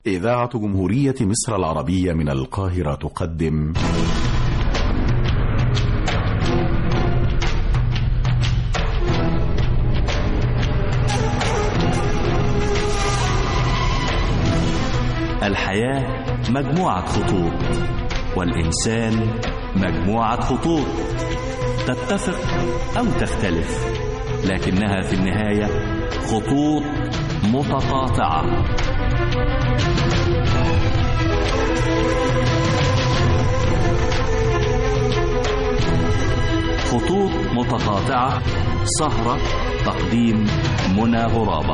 إذاعة جمهورية مصر العربية من القاهرة تقدم الحياة مجموعة خطوط والإنسان مجموعة خطوط تتفق أو تختلف لكنها في النهاية خطوط متقاطعة خطوط متقاطعة سهرة تقديم منى غرابة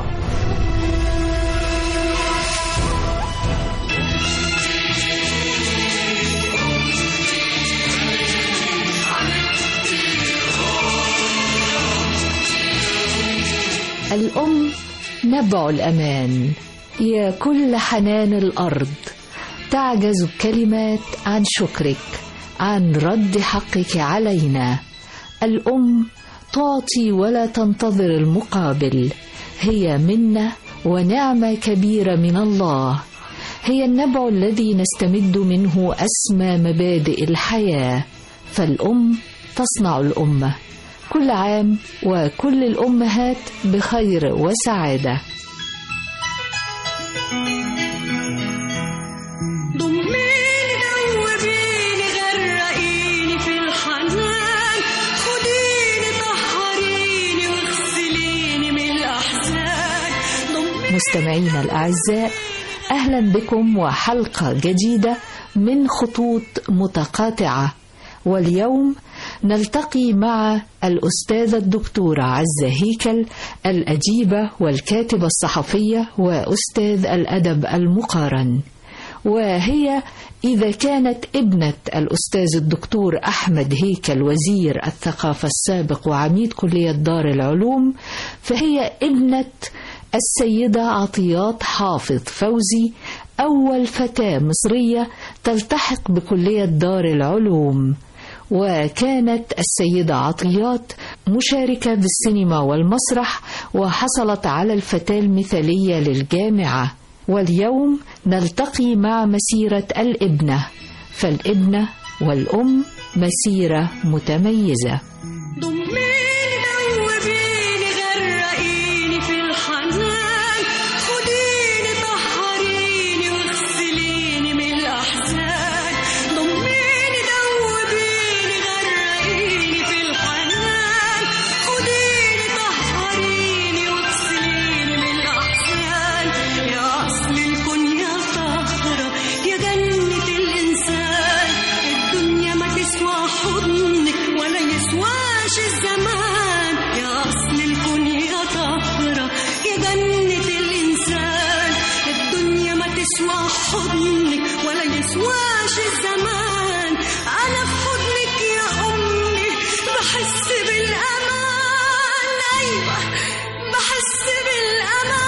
الأم نبع الأمان يا كل حنان الأرض تعجز الكلمات عن شكرك عن رد حقك علينا الأم تعطي ولا تنتظر المقابل هي منة ونعمة كبيرة من الله هي النبع الذي نستمد منه أسمى مبادئ الحياة فالأم تصنع الأمة كل عام وكل الأمهات بخير وسعادة ضميني دوبيني غرقيني في الحنان خديني طهريني واغسليني من الأحزان ضميني مستمعينا الأعزاء أهلا بكم وحلقة جديدة من خطوط متقاطعة واليوم نلتقي مع الأستاذة الدكتورة عزة هيكل الأديبة والكاتبة الصحفية وأستاذ الأدب المقارن وهي إذا كانت ابنة الأستاذ الدكتور أحمد هيكل وزير الثقافة السابق وعميد كلية دار العلوم فهي ابنة السيدة عطيات حافظ فوزي أول فتاة مصرية تلتحق بكلية دار العلوم وكانت السيدة عطيات مشاركة بالسينما والمسرح وحصلت على الفتاة المثالية للجامعة واليوم نلتقي مع مسيرة الابنة فالابنة والأم مسيرة متميزة ضميني دوبيني غرقيني في الحنان خديني طهريني واغسليني من الأحزان ضميني دوبيني غرقيني في الحنان خديني طهريني واغسليني من الأحزان يا أصل الكون يا طهرة يا جنة الإنسان الدنيا ما تسوى حضنك ولا يسواش الزمان يا أصل الكون يا طهرة يا جنة الإنسان الدنيا ما تسوى حضنك ولا يسواش الزمان أنا في حضنك يا أمي بحس بالأمان أيوة بحس بالأمان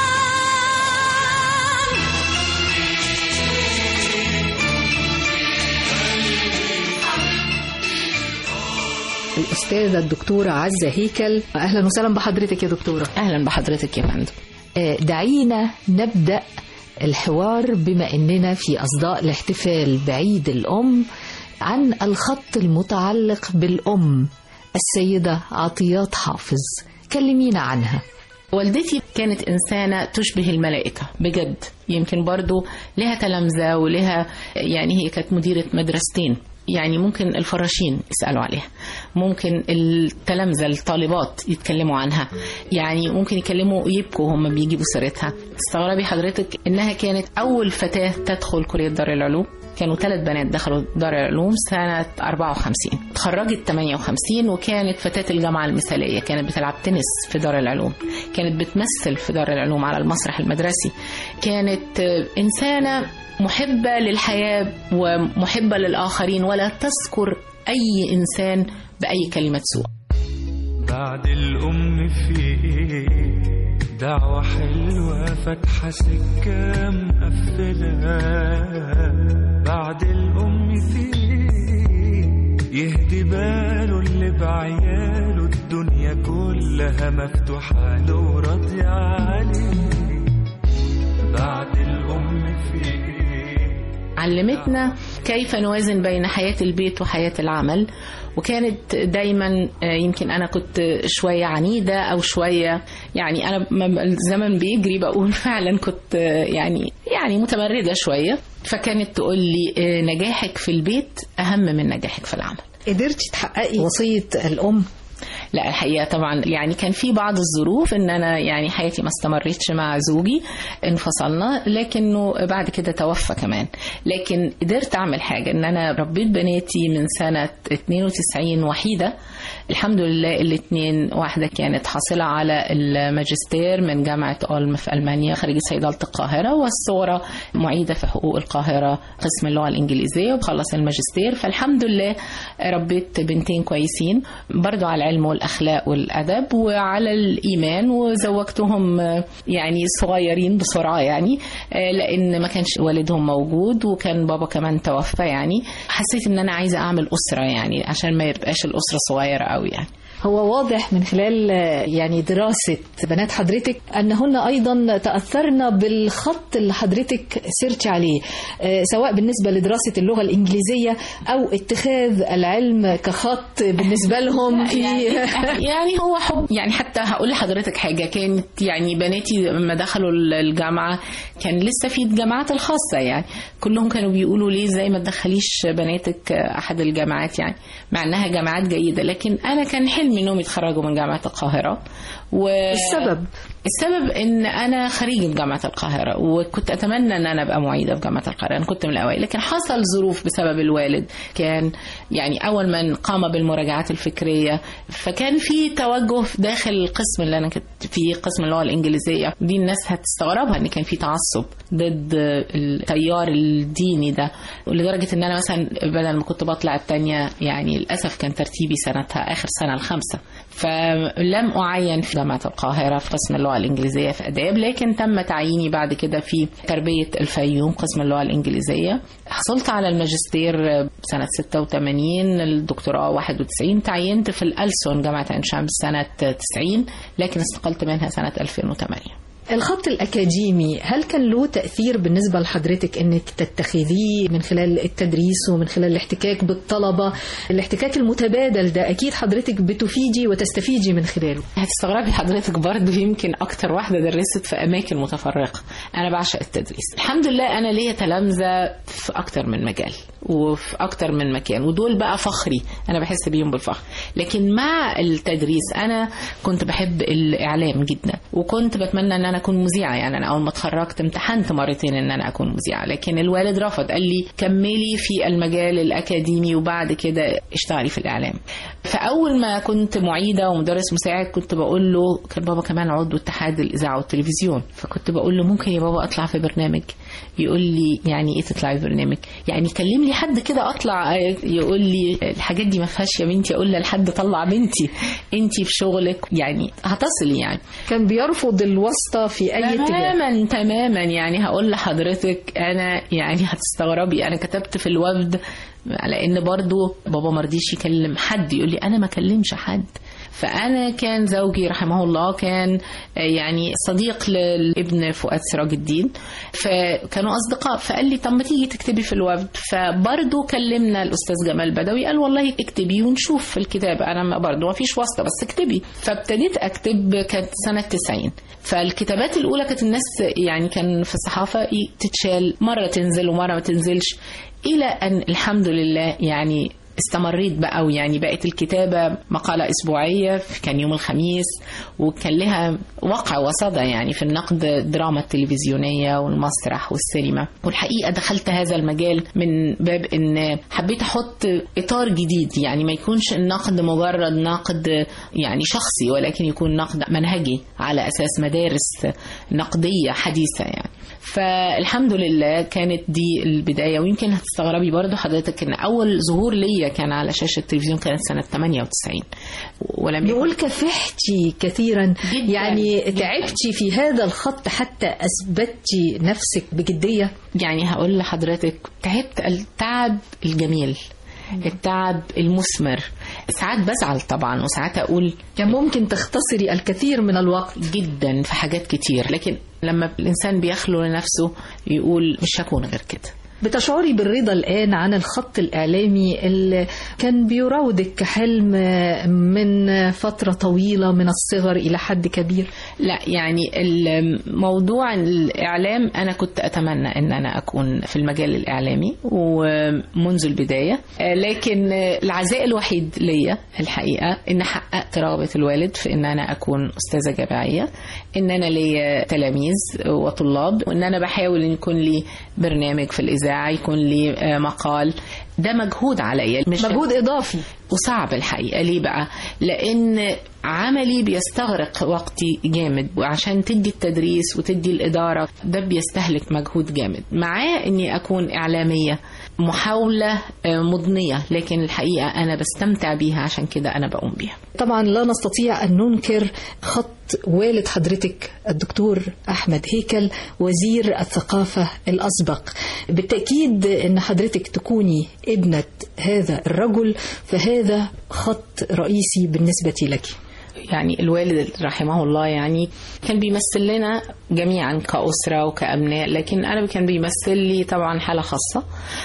الأستاذة الدكتورة عزة هيكل أهلا وسهلا بحضرتك يا دكتورة اهلا بحضرتك يا فندم آه، دعينا نبدأ الحوار بما أننا في أصداء الاحتفال بعيد الأم عن الخط المتعلق بالأم السيدة عطيات حافظ كلمينا عنها والدتي كانت إنسانة تشبه الملائكة بجد يمكن برضو لها تلامذة ولها يعني هي كانت مديرة مدرستين يعني ممكن الفراشين يسألوا عليها ممكن التلامذة الطالبات يتكلموا عنها يعني ممكن يكلموا يبكوا هم بيجيبوا سيرتها تستغربي حضرتك إنها كانت أول فتاة تدخل كلية دار العلوم كانوا ثلاث بنات دخلوا دار العلوم سنة 54 اتخرجت 58 وكانت فتاة الجامعة المثالية كانت بتلعب تنس في دار العلوم كانت بتمثل في دار العلوم على المسرح المدرسي كانت آه، إنسانة محبة للحياة ومحبة للآخرين ولا تذكر أي إنسان بأي كلمة سوء بعد الأم في إيه دعوة حلوة فاتحة سكة مقفلة بعد الأم في إيه يهدي باله اللي بعياله الدنيا كلها مفتوحة له وراضية عليه بعد الأم علمتنا كيف نوازن بين حياة البيت وحياة العمل وكانت دايما آه، يمكن انا كنت شويه عنيده او شويه يعني انا ما الزمن بيجري بقول فعلا كنت آه، يعني يعني متمرده شويه فكانت تقول لي آه، نجاحك في البيت اهم من نجاحك في العمل قدرتي تحققي وصية الأم لا الحقيقه طبعا يعني كان في بعض الظروف ان انا يعني حياتي ما استمرتش مع زوجي انفصلنا لكنه بعد كده توفى كمان لكن قدرت اعمل حاجه ان انا ربيت بناتي من سنه 92 وحيده الحمد لله الاثنين واحده كانت حاصله على الماجستير من جامعه اولم في المانيا خريجه صيدله القاهره والصغرى معيده في حقوق القاهره قسم اللغه الانجليزيه وبخلص الماجستير فالحمد لله ربيت بنتين كويسين برضو على العلم والاخلاق والادب وعلى الايمان وزوجتهم آه، يعني صغيرين بسرعه يعني آه، لان ما كانش والدهم موجود وكان بابا كمان توفى يعني حسيت ان انا عايزه اعمل اسره يعني عشان ما يبقاش الاسره صغيره قوي يعني هو واضح من خلال آه، يعني دراسة بنات حضرتك أنهن أيضا تأثرن بالخط اللي حضرتك سرت عليه آه، سواء بالنسبة لدراسة اللغة الإنجليزية أو اتخاذ العلم كخط بالنسبة لهم في يعني هو حب يعني حتى هقول لحضرتك حاجه كانت يعني بناتي لما دخلوا الجامعه كان لسه في الجامعات الخاصه يعني كلهم كانوا بيقولوا ليه زي ما تدخليش بناتك احد الجامعات يعني مع انها جامعات جيده لكن انا كان حلمي انهم يتخرجوا من جامعه القاهره و السبب السبب ان انا خريجه جامعه القاهره وكنت اتمنى ان انا ابقى معيده في جامعه القاهره انا كنت من الاوائل لكن حصل ظروف بسبب الوالد كان يعني اول من قام بالمراجعات الفكريه فكان في توجه داخل القسم اللي انا كنت فيه قسم اللغه الانجليزيه دي الناس هتستغربها ان كان في تعصب ضد التيار الديني ده ولدرجه ان انا مثلا بدل ما كنت بطلع الثانيه يعني للاسف كان ترتيبي سنتها اخر سنه الخامسه فلم اعين في جامعه القاهره في قسم اللغه الانجليزيه في اداب لكن تم تعييني بعد كده في تربيه الفيوم قسم اللغه الانجليزيه حصلت على الماجستير سنه 86 الدكتوراه 91 تعينت في الألسن جامعه عين شمس سنه 90 لكن استقلت منها سنه 2008 الخط الأكاديمي هل كان له تأثير بالنسبة لحضرتك أنك تتخذيه من خلال التدريس ومن خلال الاحتكاك بالطلبة الاحتكاك المتبادل ده أكيد حضرتك بتفيدي وتستفيدي من خلاله هتستغربي حضرتك برضه يمكن اكتر واحده درست في اماكن متفرقه انا بعشق التدريس الحمد لله انا ليا تلامذه في اكتر من مجال وفي اكتر من مكان ودول بقى فخري انا بحس بيهم بالفخر لكن مع التدريس انا كنت بحب الاعلام جدا وكنت بتمنى ان انا اكون مذيعه يعني انا اول ما اتخرجت امتحنت مرتين ان انا اكون مذيعه لكن الوالد رفض قال لي كملي في المجال الاكاديمي وبعد كده اشتغلي في الاعلام فاول ما كنت معيده ومدرس مساعد كنت بقول له كان بابا كمان عضو اتحاد الاذاعه والتلفزيون فكنت بقول له ممكن يا بابا اطلع في برنامج يقول لي يعني ايه تطلعي في برنامج يعني كلم لي حد كده اطلع يقول لي الحاجات دي ما فيهاش يا بنتي اقول لحد طلع بنتي انت في شغلك يعني هتصلي يعني كان بيرفض الواسطة في أي اتجاه تماما تماما يعني هقول لحضرتك انا يعني هتستغربي انا كتبت في الوفد على ان برضو بابا مرضيش يكلم حد يقول لي انا ما كلمش حد فانا كان زوجي رحمه الله كان يعني صديق لابن فؤاد سراج الدين فكانوا اصدقاء فقال لي طب ما تيجي تكتبي في الوفد فبرضه كلمنا الاستاذ جمال بدوي قال والله اكتبي ونشوف في الكتاب انا برضه ما فيش واسطه بس اكتبي فابتديت اكتب كانت سنه 90 فالكتابات الاولى كانت الناس يعني كان في الصحافه تتشال مره تنزل ومره ما تنزلش الى ان الحمد لله يعني استمريت بقى ويعني بقت الكتابة مقالة أسبوعية كان يوم الخميس وكان لها وقع وصدى يعني في النقد الدراما التلفزيونية والمسرح والسينما والحقيقة دخلت هذا المجال من باب أن حبيت أحط إطار جديد يعني ما يكونش النقد مجرد نقد يعني شخصي ولكن يكون نقد منهجي على أساس مدارس نقدية حديثة يعني فالحمد لله كانت دي البداية ويمكن هتستغربي برضو حضرتك ان اول ظهور ليا كان على شاشة التلفزيون كانت سنة 98 ولم يكن نقول كفحتي كثيرا جداً، يعني جداً. تعبتي في هذا الخط حتى أثبتي نفسك بجدية يعني هقول لحضرتك تعبت التعب الجميل التعب المثمر ساعات بزعل طبعا وساعات اقول كان ممكن تختصري الكثير من الوقت جدا في حاجات كتير لكن لما الانسان بيخلو لنفسه يقول مش هكون غير كده بتشعري بالرضا الآن عن الخط الإعلامي اللي كان بيراودك كحلم من فترة طويلة من الصغر إلى حد كبير لا يعني الموضوع الإعلام أنا كنت أتمنى أن أنا أكون في المجال الإعلامي ومنذ البداية لكن العزاء الوحيد ليا الحقيقة أن حققت رغبة الوالد في أن أنا أكون أستاذة جامعية أن أنا ليا تلاميذ وطلاب وأن أنا بحاول أن يكون لي برنامج في الإذاعة يكون لي مقال ده مجهود عليا مش مجهود إضافي وصعب الحقيقة ليه بقى لأن عملي بيستغرق وقتي جامد وعشان تدي التدريس وتدي الإدارة ده بيستهلك مجهود جامد معاه أني أكون إعلامية محاولة مضنية لكن الحقيقة أنا بستمتع بيها عشان كده أنا بقوم بيها طبعا لا نستطيع أن ننكر خط والد حضرتك الدكتور أحمد هيكل وزير الثقافة الأسبق بالتأكيد أن حضرتك تكوني ابنة هذا الرجل فهذا خط رئيسي بالنسبة لك يعني الوالد رحمه الله يعني كان بيمثل لنا جميعا كأسرة وكأبناء لكن أنا كان بيمثل لي طبعا حالة خاصة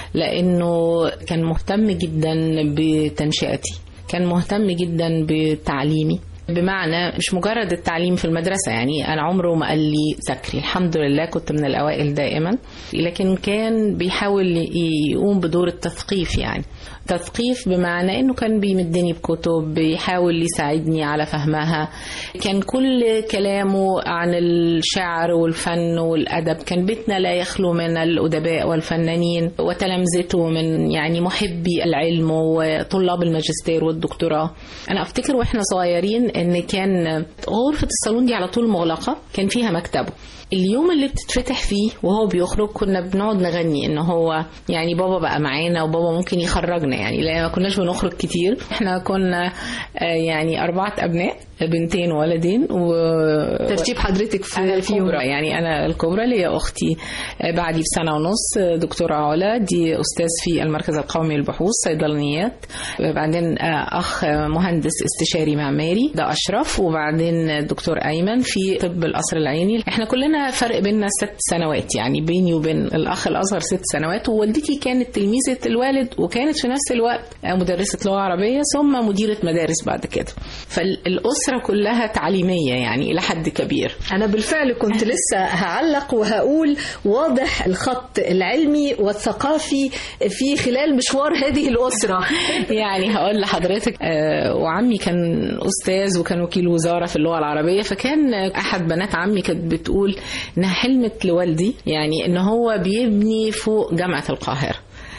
لأنه كان مهتم جدا بتنشئتي كان مهتم جدا بتعليمي بمعنى مش مجرد التعليم في المدرسة يعني أنا عمره ما قال لي ذاكري الحمد لله كنت من الأوائل دائما لكن كان بيحاول يقوم بدور التثقيف يعني تثقيف بمعنى انه كان بيمدني بكتب بيحاول يساعدني على فهمها كان كل كلامه عن الشعر والفن والادب كان بيتنا لا يخلو من الادباء والفنانين وتلامذته من يعني محبي العلم وطلاب الماجستير والدكتوراه انا افتكر واحنا صغيرين ان كان غرفه الصالون دي على طول مغلقه كان فيها مكتبه اليوم اللي بتتفتح فيه وهو بيخرج كنا بنقعد نغني ان هو يعني بابا بقى معانا وبابا ممكن يخرجنا يعني لا ما كناش بنخرج كتير احنا كنا يعني اربعه ابناء بنتين وولدين و ترتيب حضرتك في أنا فيهم الكبرى يعني انا الكبرى ليا اختي بعدي بسنه ونص دكتوره علا دي استاذ في المركز القومي للبحوث صيدلانيات بعدين اخ مهندس استشاري معماري ده اشرف وبعدين الدكتور ايمن في طب القصر العيني احنا كلنا فرق بيننا ست سنوات يعني بيني وبين الاخ الاصغر ست سنوات ووالدتي كانت تلميذه الوالد وكانت في نفس الوقت مدرسه لغه عربيه ثم مديره مدارس بعد كده فالاسره كلها تعليميه يعني الى حد كبير أنا بالفعل كنت لسه هعلق وهقول واضح الخط العلمي والثقافي في خلال مشوار هذه الأسرة يعني هقول لحضرتك آه، وعمي كان استاذ وكان وكيل وزاره في اللغه العربيه فكان احد بنات عمي كانت بتقول انها حلمت لوالدي يعني ان هو بيبني فوق جامعه القاهره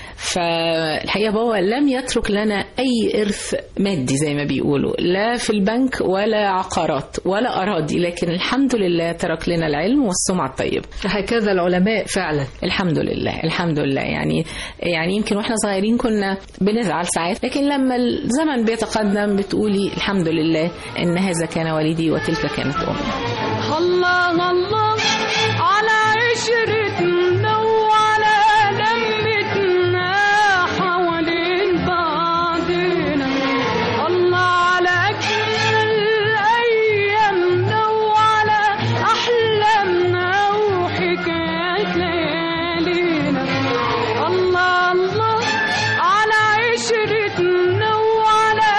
فالحقيقه بابا لم يترك لنا اي ارث مادي زي ما بيقولوا لا في البنك ولا عقارات ولا اراضي لكن الحمد لله ترك لنا العلم والسمعه الطيبه هكذا العلماء فعلا الحمد لله الحمد لله يعني يعني يمكن واحنا صغيرين كنا بنزعل ساعات لكن لما الزمن بيتقدم بتقولي الحمد لله ان هذا كان والدي وتلك كانت امي الله الله على عشرتنا وعلى لمتنا حوالين بعضنا الله على أجمل أيامنا وعلى أحلامنا وحكايات ليالينا الله الله على عشرتنا وعلى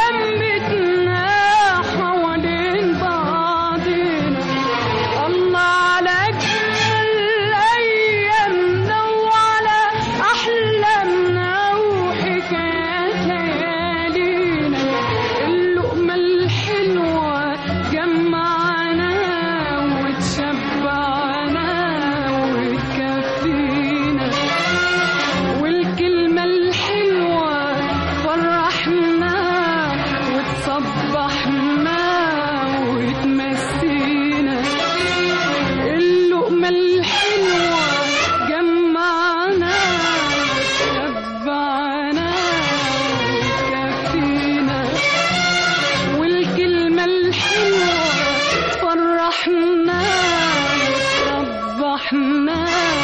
لمتنا حوالين بعضنا الله على أجمل أيامنا وعلى أحلامنا وحكايات ليالينا اللقمة الحلوة جمعنا وتشبعنا وتكفينا والكلمة الحلوة فرحنا وتصبحنا وتمسينا اللقمة الحلوة جمعنا شبعنا وتكفينا والكلمة الحلوة فرحنا صبحنا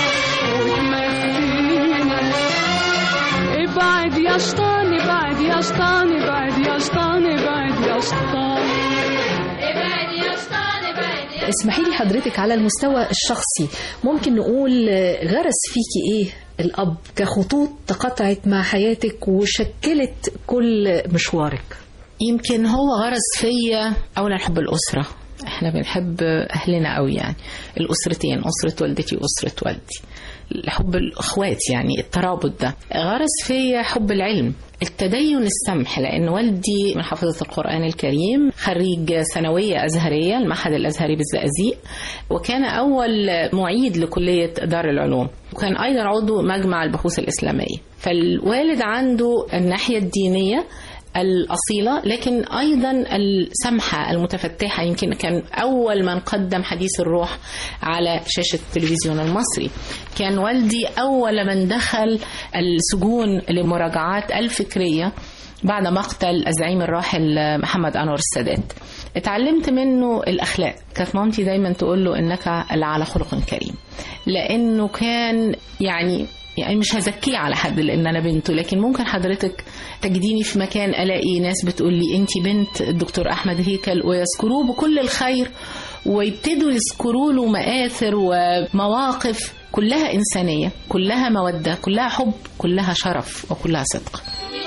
وتمسينا ابعد يا شيطان ابعد يا شيطان ابعد يا شيطان ابعد يا شيطان ابعد يا شيطان ابعد يا اسمحي لي حضرتك على المستوى الشخصي ممكن نقول آه، غرس فيكي ايه الاب كخطوط تقاطعت مع حياتك وشكلت كل مشوارك يمكن هو غرس فيا اولا حب الاسره احنا بنحب اهلنا قوي يعني الاسرتين اسره والدتي واسره والدي حب الاخوات يعني الترابط ده غرس فيا حب العلم التدين السمح لان والدي من حافظه القران الكريم خريج ثانويه ازهريه المعهد الازهري بالزقازيق وكان اول معيد لكليه دار العلوم وكان ايضا عضو مجمع البحوث الاسلاميه فالوالد عنده الناحيه الدينيه الأصيلة لكن أيضا السمحة المتفتحة يمكن كان أول من قدم حديث الروح على شاشة التلفزيون المصري كان والدي أول من دخل السجون لمراجعات الفكرية بعد مقتل الزعيم الراحل محمد أنور السادات اتعلمت منه الأخلاق كانت مامتي دايما تقول له إنك لعلى خلق كريم لأنه كان يعني يعني مش هزكيه على حد لان انا بنته لكن ممكن حضرتك تجديني في مكان الاقي ناس بتقول لي انت بنت الدكتور احمد هيكل ويذكروه بكل الخير ويبتدوا يذكروا له مآثر ومواقف كلها إنسانية كلها مودة كلها حب كلها شرف وكلها صدق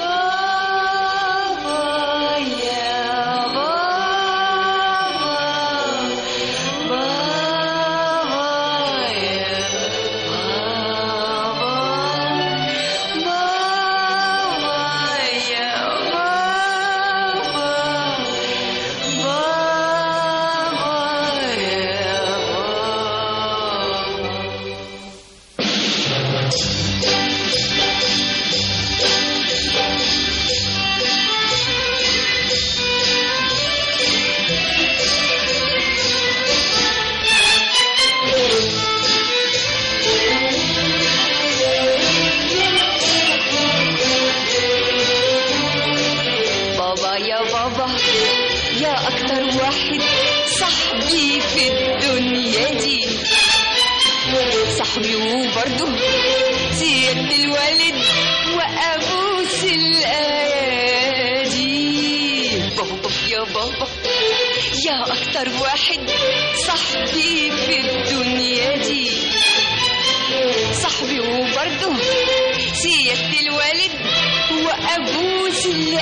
بابا يا بابا يا أكتر واحد صاحبي في الدنيا دي صاحبي وبرضه سيادة الوالد وأبوس الأيادي بابا يا بابا يا أكتر واحد صاحبي في الدنيا دي صاحبي وبرضه سيادة الوالد وأبوس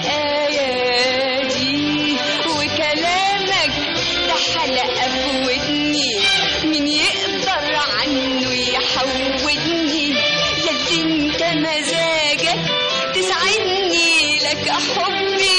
الأيادي وكلامك ده حلقة في ودني مين يقدر عنه يحودني يد انت مزاجك تسعدني لك حبي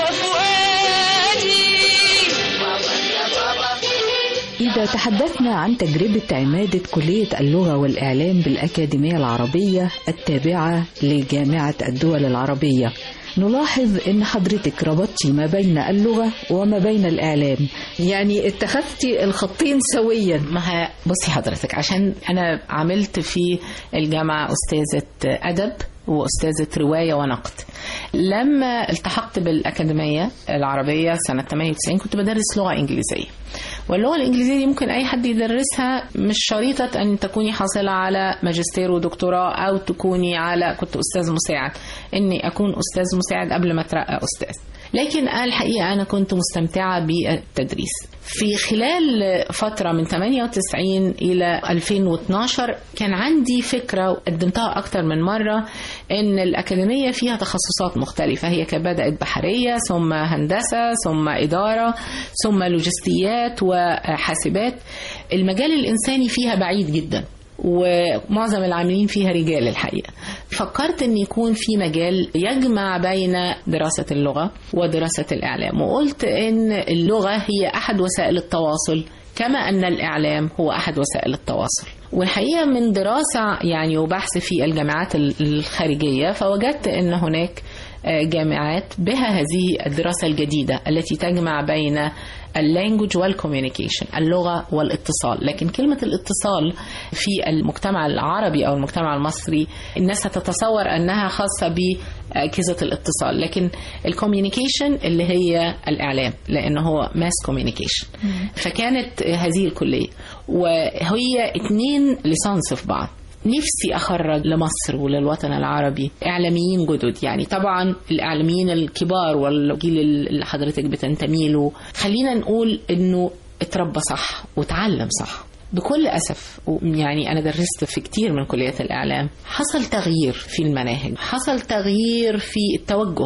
وفؤادي بابا يا بابا إذا تحدثنا عن تجربة عمادة كلية اللغة والإعلام بالأكاديمية العربية التابعة لجامعة الدول العربية نلاحظ أن حضرتك ربطتي ما بين اللغة وما بين الإعلام يعني اتخذتي الخطين سويا ما ه- بصي حضرتك عشان انا عملت في الجامعه استاذه ادب واستاذه روايه ونقد لما التحقت بالاكاديميه العربيه سنه 98 كنت بدرس لغه انجليزيه واللغه الانجليزيه دي ممكن اي حد يدرسها مش شريطه ان تكوني حاصله على ماجستير ودكتوراه او تكوني على كنت استاذ مساعد اني اكون استاذ مساعد قبل ما اترقى استاذ لكن الحقيقه انا كنت مستمتعه بالتدريس في خلال فترة من 98 إلى 2012 كان عندي فكرة وقدمتها أكتر من مرة إن الأكاديمية فيها تخصصات مختلفة هي كانت بدأت بحرية ثم هندسة ثم إدارة ثم لوجستيات وحاسبات المجال الإنساني فيها بعيد جدا ومعظم العاملين فيها رجال الحقيقة فكرت ان يكون في مجال يجمع بين دراسة اللغة ودراسة الإعلام وقلت ان اللغة هي أحد وسائل التواصل كما أن الإعلام هو أحد وسائل التواصل والحقيقة من دراسة يعني وبحث في الجامعات الخارجية فوجدت أن هناك جامعات بها هذه الدراسة الجديدة التي تجمع بين اللانجوج والكوميونيكيشن اللغة والاتصال لكن كلمة الاتصال في المجتمع العربي أو المجتمع المصري الناس هتتصور أنها خاصة بأجهزة الاتصال لكن الكوميونيكيشن اللي هي الإعلام لأن هو ماس كوميونيكيشن فكانت هذه الكلية وهي اتنين ليسانس في بعض نفسي أخرج لمصر وللوطن العربي إعلاميين جدد يعني طبعا الإعلاميين الكبار والجيل اللي حضرتك بتنتمي له خلينا نقول إنه اتربى صح وتعلم صح بكل أسف و- يعني أنا درست في كتير من كليات الإعلام حصل تغيير في المناهج حصل تغيير في التوجه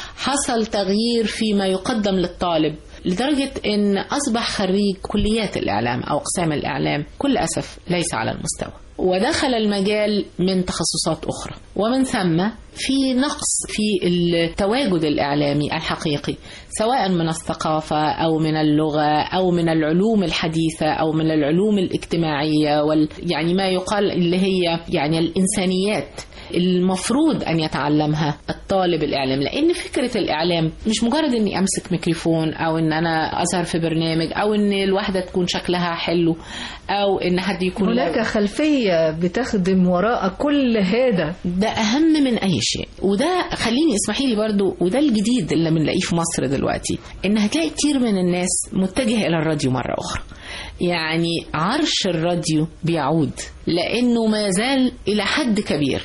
حصل تغيير فيما يقدم للطالب لدرجة أن أصبح خريج كليات الإعلام أو أقسام الإعلام كل أسف ليس على المستوى ودخل المجال من تخصصات أخرى ومن ثم في نقص في التواجد الإعلامي الحقيقي سواء من الثقافة أو من اللغة أو من العلوم الحديثة أو من العلوم الاجتماعية وال يعني ما يقال اللي هي يعني الإنسانيات المفروض أن يتعلمها الطالب الإعلام لأن فكرة الإعلام مش مجرد أني أمسك ميكروفون أو أن أنا أظهر في برنامج أو أن الواحدة تكون شكلها حلو أو أن حد يكون هناك خلفية بتخدم وراء كل هذا ده اهم من اي شيء وده خليني اسمحي لي برضو وده الجديد اللي بنلاقيه في مصر دلوقتي ان هتلاقي كتير من الناس متجه الى الراديو مره اخرى يعني عرش الراديو بيعود لانه ما زال الى حد كبير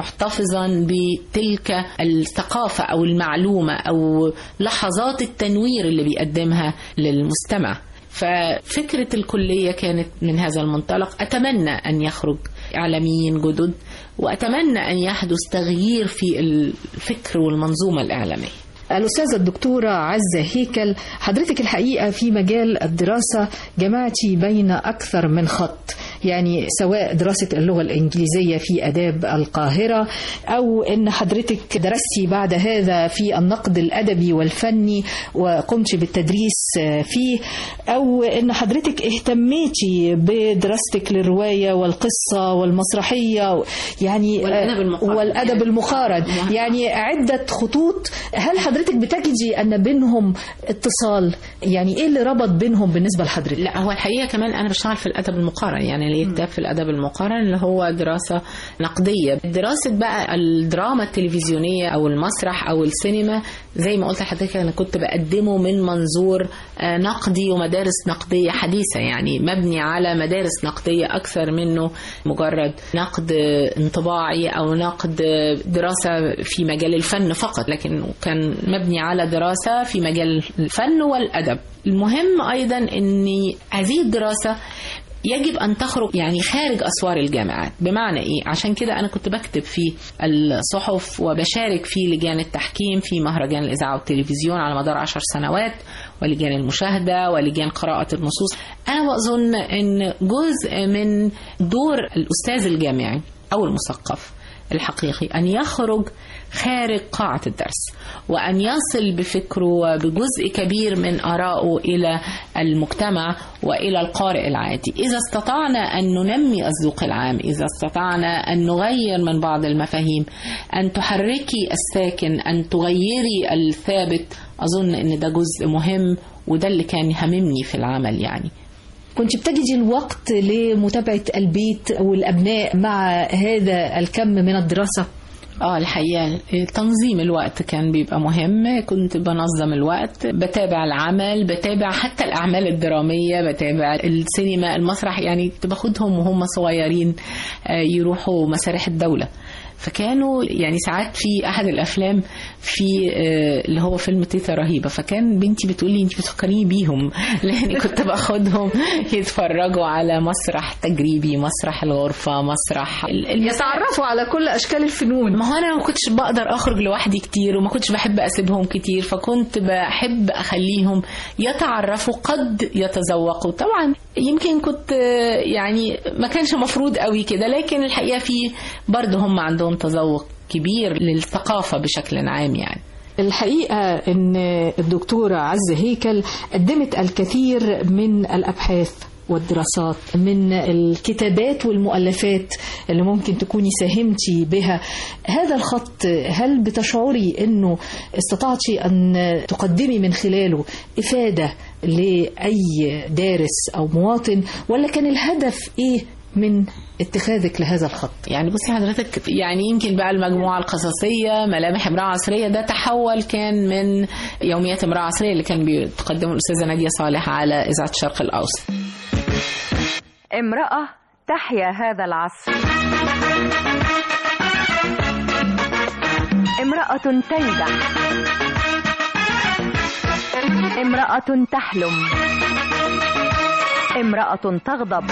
محتفظا بتلك الثقافة أو المعلومة أو لحظات التنوير اللي بيقدمها للمستمع ففكرة الكلية كانت من هذا المنطلق أتمنى أن يخرج إعلاميين جدد وأتمنى أن يحدث تغيير في الفكر والمنظومة الإعلامية الأستاذة الدكتورة عزة هيكل حضرتك الحقيقة في مجال الدراسة جمعتي بين أكثر من خط يعني سواء دراسة اللغة الإنجليزية في أداب القاهرة أو أن حضرتك درستي بعد هذا في النقد الأدبي والفني وقمت بالتدريس فيه أو أن حضرتك اهتميتي بدراستك للرواية والقصة والمسرحية يعني والأدب المقارن. والأدب المقارن يعني عدة خطوط هل حضرتك بتجدي أن بينهم اتصال يعني إيه اللي ربط بينهم بالنسبة لحضرتك لا هو الحقيقه كمان انا بشتغل في الادب المقارن يعني ليا كتاب في الادب المقارن اللي هو دراسه نقديه دراسه بقى الدراما التلفزيونيه او المسرح او السينما زي ما قلت لحضرتك انا كنت بقدمه من منظور آه، نقدي ومدارس نقديه حديثه يعني مبني على مدارس نقديه اكثر منه مجرد نقد آه، انطباعي او نقد آه، دراسه في مجال الفن فقط لكن كان مبني على دراسه في مجال الفن والادب المهم ايضا ان هذه الدراسه يجب ان تخرج يعني خارج اسوار الجامعات بمعنى ايه عشان كده انا كنت بكتب في الصحف وبشارك في لجان التحكيم في مهرجان الاذاعه والتلفزيون على مدار عشر سنوات ولجان المشاهده ولجان قراءه النصوص انا بظن ان جزء من دور الاستاذ الجامعي او المثقف الحقيقي أن يخرج خارج قاعة الدرس وأن يصل بفكره وبجزء كبير من آرائه إلى المجتمع وإلى القارئ العادي إذا استطعنا أن ننمي الذوق العام إذا استطعنا أن نغير من بعض المفاهيم أن تحركي الساكن أن تغيري الثابت أظن أن ده جزء مهم وده اللي كان يهمني في العمل يعني كنت بتجدي الوقت لمتابعة البيت والأبناء مع هذا الكم من الدراسة اه الحقيقة تنظيم الوقت كان بيبقى مهم كنت بنظم الوقت بتابع العمل بتابع حتى الأعمال الدرامية بتابع السينما المسرح يعني كنت باخدهم وهم صغيرين آه، يروحوا مسارح الدولة فكانوا يعني ساعات في احد الافلام في آه، اللي هو فيلم تيتا رهيبه فكان بنتي بتقول لي انت بتفكريني بيهم لان كنت باخدهم يتفرجوا على مسرح تجريبي مسرح الغرفه مسرح ال- المسارح يتعرفوا على كل أشكال الفنون ما هو انا ما كنتش بقدر اخرج لوحدي كتير وما كنتش بحب اسيبهم كتير فكنت بحب اخليهم يتعرفوا قد يتذوقوا طبعا يمكن كنت آه، يعني ما كانش مفروض قوي كده لكن الحقيقه في برضه هم عندهم تذوق كبير للثقافه بشكل عام يعني الحقيقة أن الدكتورة عزة هيكل قدمت الكثير من الأبحاث والدراسات من الكتابات والمؤلفات اللي ممكن تكوني ساهمتي بها هذا الخط هل بتشعري أنه استطعتي أن تقدمي من خلاله إفادة لأي دارس أو مواطن ولا كان الهدف إيه من اتخاذك لهذا الخط يعني بصي حضرتك يعني يمكن بقى المجموعة القصصية ملامح امرأة عصرية ده تحول كان من يوميات امرأة عصرية اللي كان بتقدمه الأستاذة نادية صالح على إذاعة الشرق الأوسط امرأة تحيا هذا العصر امرأة تنجح امرأة تحلم امرأة تغضب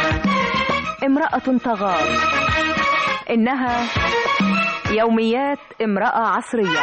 امرأة تغار إنها يوميات امرأة عصرية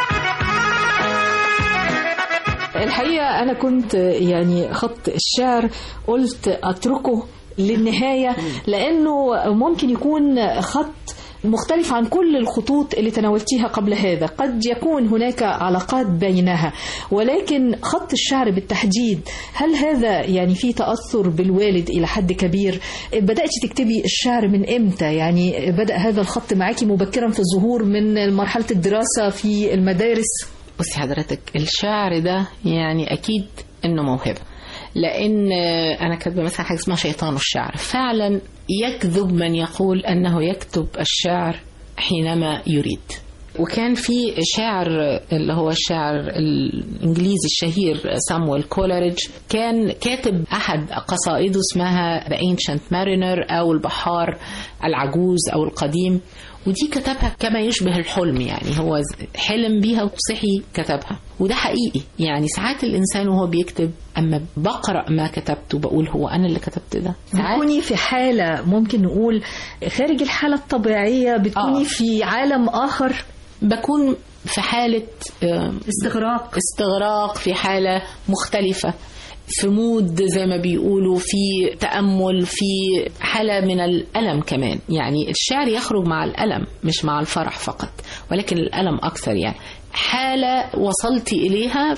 الحقيقة أنا كنت يعني خط الشعر قلت أتركه للنهاية لأنه ممكن يكون خط مختلف عن كل الخطوط اللي تناولتيها قبل هذا قد يكون هناك علاقات بينها ولكن خط الشعر بالتحديد هل هذا يعني في تأثر بالوالد إلى حد كبير بدأت تكتبي الشعر من إمتى يعني بدأ هذا الخط معاكي مبكرا في الظهور من مرحلة الدراسة في المدارس بصي حضرتك الشعر ده يعني اكيد انه موهبه لان انا كاتبه مثلا حاجه اسمها شيطان الشعر فعلا يكذب من يقول انه يكتب الشعر حينما يريد وكان في شاعر اللي هو الشاعر الانجليزي الشهير سامويل كولريدج كان كاتب احد قصائده اسمها The Ancient Mariner او البحار العجوز او القديم ودي كتبها كما يشبه الحلم يعني هو حلم بيها وصحي كتبها وده حقيقي يعني ساعات الانسان وهو بيكتب اما بقرا ما كتبته بقول هو انا اللي كتبت ده ساعات بتكوني في حالة ممكن نقول خارج الحالة الطبيعية بتكوني آه. في عالم آخر بكون في حالة آم، استغراق استغراق في حالة مختلفة في مود زي ما بيقولوا في تأمل في حالة من الألم كمان يعني الشعر يخرج مع الألم مش مع الفرح فقط ولكن الألم أكثر يعني حالة وصلت إليها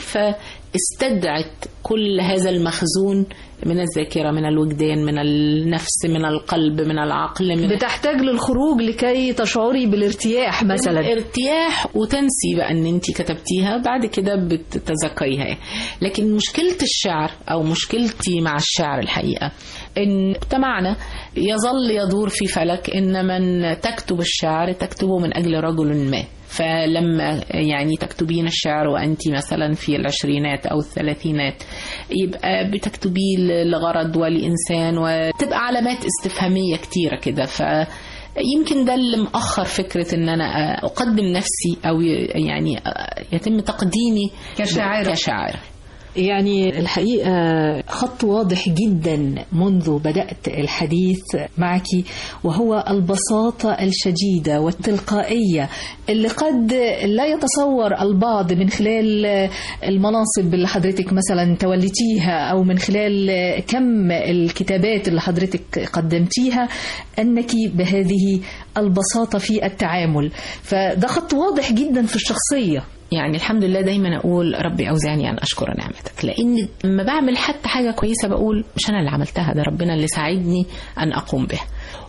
فاستدعت كل هذا المخزون من الذاكرة من الوجدان من النفس من القلب من العقل من بتحتاج للخروج لكي تشعري بالارتياح مثلا ارتياح وتنسي بقى ان انت كتبتيها بعد كده بتتذكريها لكن مشكلة الشعر او مشكلتي مع الشعر الحقيقة ان مجتمعنا يظل يدور في فلك ان من تكتب الشعر تكتبه من اجل رجل ما فلما يعني تكتبين الشعر وانت مثلا في العشرينات او الثلاثينات يبقى بتكتبيه لغرض ولانسان وتبقى علامات استفهاميه كتيره كده ف يمكن ده اللي مأخر فكرة إن أنا أقدم نفسي أو يعني يتم تقديمي كشاعرة. كشاعرة يعني الحقيقة خط واضح جدا منذ بدأت الحديث معك وهو البساطة الشديدة والتلقائية اللي قد لا يتصور البعض من خلال المناصب اللي حضرتك مثلا توليتيها أو من خلال كم الكتابات اللي حضرتك قدمتيها أنك بهذه البساطة في التعامل فده خط واضح جدا في الشخصية يعني الحمد لله دايما اقول ربي اوزعني ان اشكر نعمتك لان لما بعمل حتى حاجه كويسه بقول مش انا اللي عملتها ده ربنا اللي ساعدني ان اقوم بها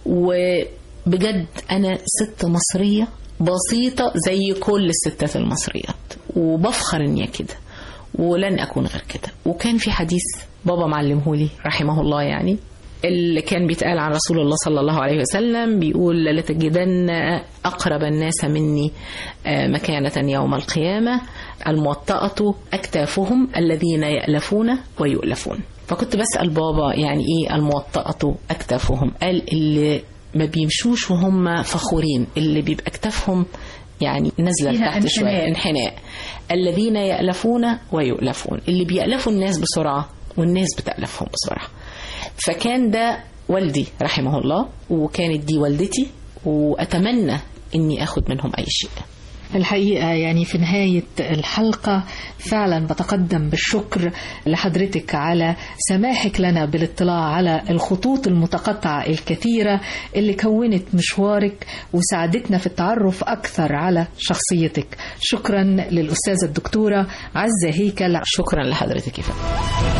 وبجد انا ست مصريه بسيطه زي كل الستات المصريات وبفخر اني كده ولن اكون غير كده وكان في حديث بابا معلمهولي رحمه الله يعني اللي كان بيتقال عن رسول الله صلى الله عليه وسلم بيقول لتجدن أقرب الناس مني مكانة يوم القيامة الموطأة أكتافهم الذين يألفون ويؤلفون فكنت بسأل بابا يعني إيه الموطأة أكتافهم قال اللي ما بيمشوش وهم فخورين اللي بيبقى أكتافهم يعني نازلة فيها تحت شوية انحناء. انحناء الذين يألفون ويؤلفون اللي بيألفوا الناس بسرعة والناس بتألفهم بسرعة فكان ده والدي رحمه الله وكانت دي والدتي وأتمنى إني أخد منهم أي شيء الحقيقة يعني في نهاية الحلقة فعلا بتقدم بالشكر لحضرتك على سماحك لنا بالاطلاع على الخطوط المتقطعة الكثيرة اللي كونت مشوارك وساعدتنا في التعرف أكثر على شخصيتك شكرا للأستاذة الدكتورة عزة هيكل شكرا لحضرتك يا فندم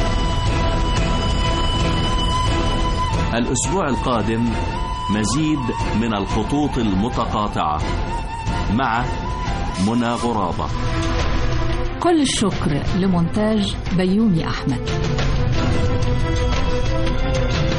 الأسبوع القادم مزيد من الخطوط المتقاطعة مع منى غرابة كل الشكر لمونتاج بيومي أحمد